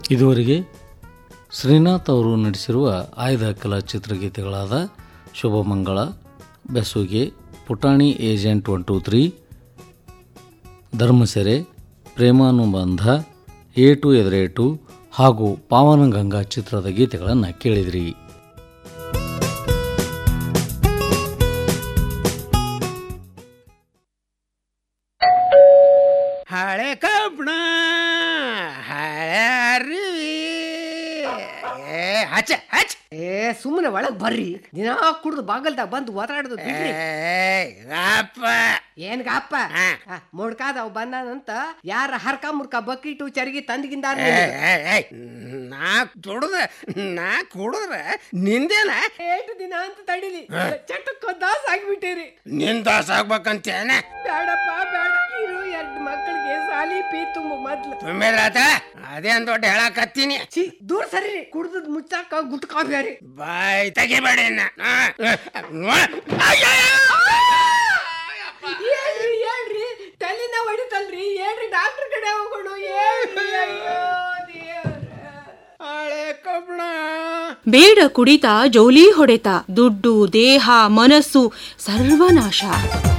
ಇದುವರೆಗೆ ಶ್ರೀನಾಥ್ ಅವರು ನಟಿಸಿರುವ ಆಯ್ದ ಕಲಾ ಚಿತ್ರಗೀತೆಗಳಾದ Shubhamangala Besuge Putani agent one two three Dharmasere Premanubandha Eetu Edureetu ಹಾಗೂ ಪಾವನಗಂಗಾ ಚಿತ್ರದ ಗೀತೆಗಳನ್ನು ಕೇಳಿದ್ರಿ ಹಳೆ ಕಬ್ಬಣ ಹಳೆ ಅರಿವಿ ಏ ಹಚ್ಚ ಹಚ್ಚ ಏ ಸುಮ್ಮನೆ ಒಳಗ್ ಬರ್ರಿ ದಿನಾ ಕುಡ್ದು ಬಾಗಲ್ದಾಗ ಬಂದು ಒದಾಡೋದು ಬಿಡ್ರಿ ಅಪ್ಪ ಏನ್ ಗಾಪ ಮುಡ್ಕಾದವ್ ಬಂದಾನಂತ ಯಾರ ಹರ್ಕ ಮುರ್ಕ ಬಕೀಟು ಚರಗಿ ತಂದ್ಗಿಂದ ನಾ ದುಡ್ದ ನಾ ಕುಡಿದ್ರ ನಿಂದೇನ ಏಟು ದಿನ ಅಂತ ತಡಿಲಿ ಚಟಕ್ಕ ದಾಸ್ ಆಗ್ಬಿಟ್ಟಿರಿ ನಿನ್ ದಾಸ ಆಗ್ಬೇಕಂತೇನೆ ಬೇಡಪ್ಪ ಬೇಡ ಇರು ಎರಡು ಮಕ್ಕಳಿಗೆ ಸಾಲಿ ಪೀ ತುಂಬ ಮೊದ್ಲು ತುಂಬಿರಾತ ಅದೇನ್ ದೊಡ್ಡ ಹೇಳಕತ್ತೀನಿ ಛೀ ದೂರ ಸರಿ ಕುಡ್ದದ್ ಮುಚ್ಚಾಕ ಗುಟ್ಕಾಬ್ಯಾರಿ ಬಾಯ್ ತೆಗಿಬೇಡಿ ಇನ್ನ. ಆ, ಆ, ಅಯ್ಯೋ! ಹೇಳ್ರಿ ಹೇಳ್ರಿ ತಲೆನ ಹೊಡಿತಲ್ರಿ ಹೇಳ್ರಿ ಡಾಕ್ಟರ್ ಕಡೆ ಹೋಗೋಣ ಹೇಳ್ರಿ ಅಯ್ಯೋ ದೇವ್ರೇ. ಹಳೆ ಕಬ್ಬಣ ಬೇಡ ಕುಡಿತ ಜೋಲಿ ಹೊಡೆತ ದುಡ್ಡು ದೇಹ ಮನಸ್ಸು ಸರ್ವನಾಶ